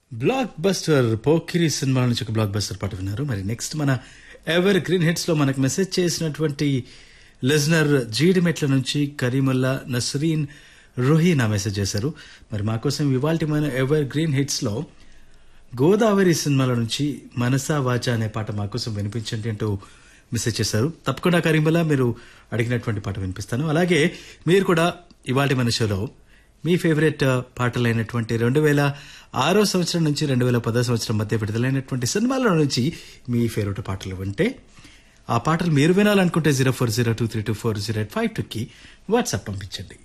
block buster Pokiri cinema నుంచి ఒక block buster పాట విన్నారు మరి నెక్స్ట్ మన ఎవర్ గ్రీన్ హిట్స్ లో మనకు మెసేజ్ చేసినటువంటి లిజనర్ జీడిమెట్ల నుంచి కరీముల్లా నసరీన్ రోహీనా మెసేజ్ చేశారు మరి మా కోసం ఇవాళ మన ఎవర్ గ్రీన్ హిట్స్ లో గోదావరి సినిమాల నుంచి మనసా వాచ అనే పాట మా కోసం వినిపించండి అంటూ మెసేజ్ చేశారు తప్పకుండా కరీముల్లా మీరు అడిగినటువంటి పాట వినిపిస్తాను అలాగే మీరు కూడా ఇవాళ మన షోలో మీ ఫేవరెట్ పాటలైనటువంటి రెండు వేల ఆరో సంవత్సరం నుంచి రెండు వేల పదో సంవత్సరం మధ్య విడుదలైనటువంటి సినిమాల నుంచి మీ ఫేవరెట్ పాటలు వింటే ఆ పాటలు మీరు వినాలనుకుంటే zero four zero two three two four zero eight five టూకి వాట్సాప్ పంపించండి